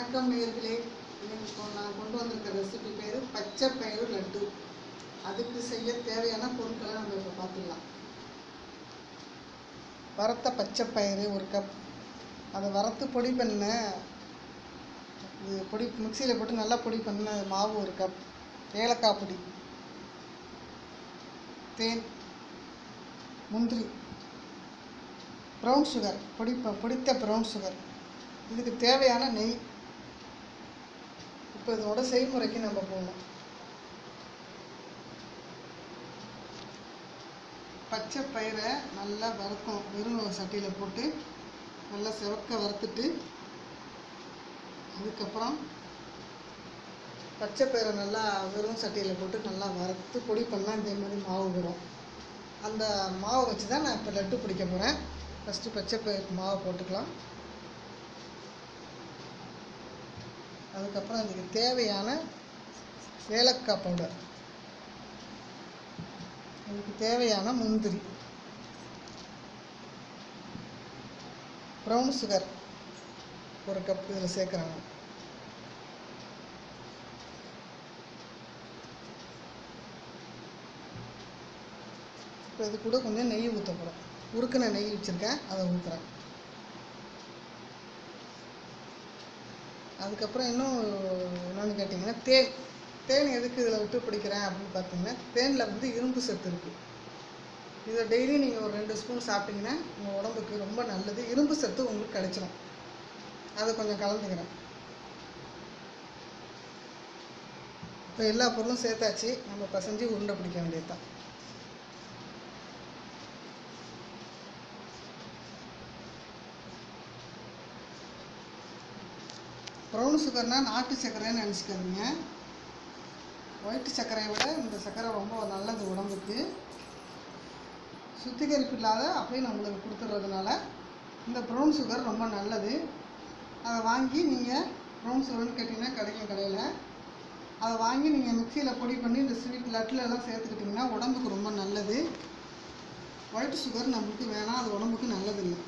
வணக்கம் நேர்களே இன்னைக்கு இப்போ நான் கொண்டு வந்திருக்க ரெசிபி பேர் பச்சை பயிறு லட்டு அதுக்கு செய்ய தேவையான பொருட்களை நம்ம இப்போ பார்த்துக்கலாம் வறுத்த பச்சை பயிறு ஒரு கப் அதை வறுத்து பொடி பண்ண இது பொடி மிக்சியில் போட்டு நல்லா பொடி பண்ண மாவு ஒரு கப் ஏலக்காய் பொடி தேன் முந்திரி ப்ரௌன் சுகர் பொடி பொடித்த ப்ரௌன் சுகர் இதுக்கு தேவையான நெய் இப்போ இதோட செய்முறைக்கு நம்ம போகணும் பச்சை பயிரை நல்லா வறுக்கணும் வெறும் சட்டியில் போட்டு நல்லா செவக்க வறுத்துட்டு அதுக்கப்புறம் பச்சை பயிரை நல்லா வெறும் சட்டியில் போட்டு நல்லா வறுத்து பொடி பண்ணால் இதே மாதிரி மாவு வரும் அந்த மாவை வச்சு தான் நான் இப்போ லட்டு பிடிக்க போகிறேன் ஃபஸ்ட்டு பச்சை பயிருக்கு மாவை போட்டுக்கலாம் அதுக்கப்புறம் அதுக்கு தேவையான ஏலக்காய் பவுடர் அதுக்கு தேவையான முந்திரி ப்ரௌன் சுகர் ஒரு கப் இதில் சேர்க்குறாங்க இப்போ இது கூட கொஞ்சம் நெய் ஊற்ற போகிறோம் உருக்கின நெய் வச்சுருக்கேன் அதை ஊற்றுறேன் அதுக்கப்புறம் இன்னும் என்னென்னு கேட்டிங்கன்னா தேன் தேன் எதுக்கு இதில் விட்டு பிடிக்கிறேன் அப்படின்னு பார்த்தீங்கன்னா தேனில் வந்து இரும்பு சத்து இருக்குது இதை டெய்லி நீங்கள் ஒரு ரெண்டு ஸ்பூன் சாப்பிட்டீங்கன்னா உங்கள் உடம்புக்கு ரொம்ப நல்லது இரும்பு சத்து உங்களுக்கு கிடைச்சிரும் அதை கொஞ்சம் கலந்துக்கிறேன் இப்போ எல்லா பொருளும் சேர்த்தாச்சு நம்ம பசஞ்சு உருண்டை பிடிக்க வேண்டியது தான் ப்ரௌன் சுகர்னால் நாட்டு சர்க்கரைன்னு நினச்சிக்காதீங்க ஒயிட் சர்க்கரையை விட இந்த சர்க்கரை ரொம்ப நல்லது உடம்புக்கு சுத்திகரிப்பு இல்லாத அப்படியே நம்மளுக்கு கொடுத்துட்றதுனால இந்த ப்ரௌன் சுகர் ரொம்ப நல்லது அதை வாங்கி நீங்கள் ப்ரௌன் சுகர்னு கேட்டிங்கன்னா கிடைக்கும் கடையில் அதை வாங்கி நீங்கள் மிக்சியில் பொடி பண்ணி இந்த ஸ்வீட் லட்டில் எல்லாம் சேர்த்துக்கிட்டிங்கன்னா உடம்புக்கு ரொம்ப நல்லது ஒயிட் சுகர் நம்மளுக்கு வேணாம் அது உடம்புக்கு நல்லதில்லை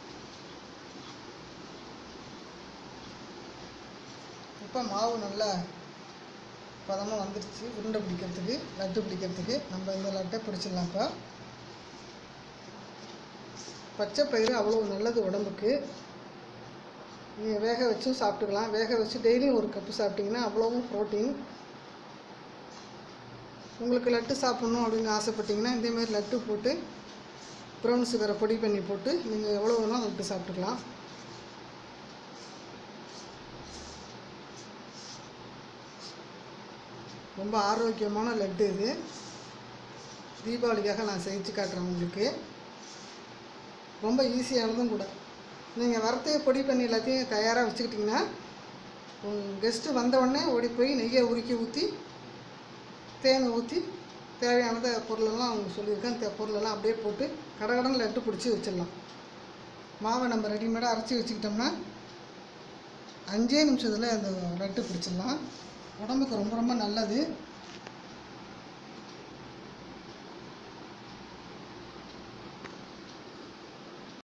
இப்போ மாவு நல்லா பதமாக வந்துடுச்சு உருண்டை பிடிக்கிறதுக்கு லட்டு பிடிக்கிறதுக்கு நம்ம இந்த லட்டை பிடிச்சிடலாம் இப்போ பச்சை பயிறு அவ்வளோ நல்லது உடம்புக்கு நீங்கள் வேக வச்சும் சாப்பிட்டுக்கலாம் வேக வச்சு டெய்லியும் ஒரு கப்பு சாப்பிட்டிங்கன்னா அவ்வளோவும் ப்ரோட்டீன் உங்களுக்கு லட்டு சாப்பிட்ணும் அப்படின்னு ஆசைப்பட்டீங்கன்னா இதேமாரி லட்டு போட்டு ப்ரௌன் சுகரை பொடி பண்ணி போட்டு நீங்கள் எவ்வளோ வேணால் லட்டு சாப்பிட்டுக்கலாம் ரொம்ப ஆரோக்கியமான லட்டு இது தீபாவளிக்காக நான் செஞ்சு காட்டுறேன் உங்களுக்கு ரொம்ப ஈஸியானதும் கூட நீங்கள் வரத்தையே பொடி பண்ணி எல்லாத்தையும் தயாராக வச்சுக்கிட்டிங்கன்னா கெஸ்ட்டு வந்தவுடனே ஓடி போய் நெய்யை உருக்கி ஊற்றி தேனை ஊற்றி தேவையானத பொருளெல்லாம் அவங்க சொல்லியிருக்கேன் தே பொருளெல்லாம் அப்படியே போட்டு கடகடன் லட்டு பிடிச்சி வச்சிடலாம் மாவை நம்ம ரெடிமேடாக அரைச்சி வச்சுக்கிட்டோம்னா அஞ்சே நிமிஷத்தில் அந்த லட்டு பிடிச்சிடலாம் உடம்புக்கு ரொம்ப ரொம்ப நல்லது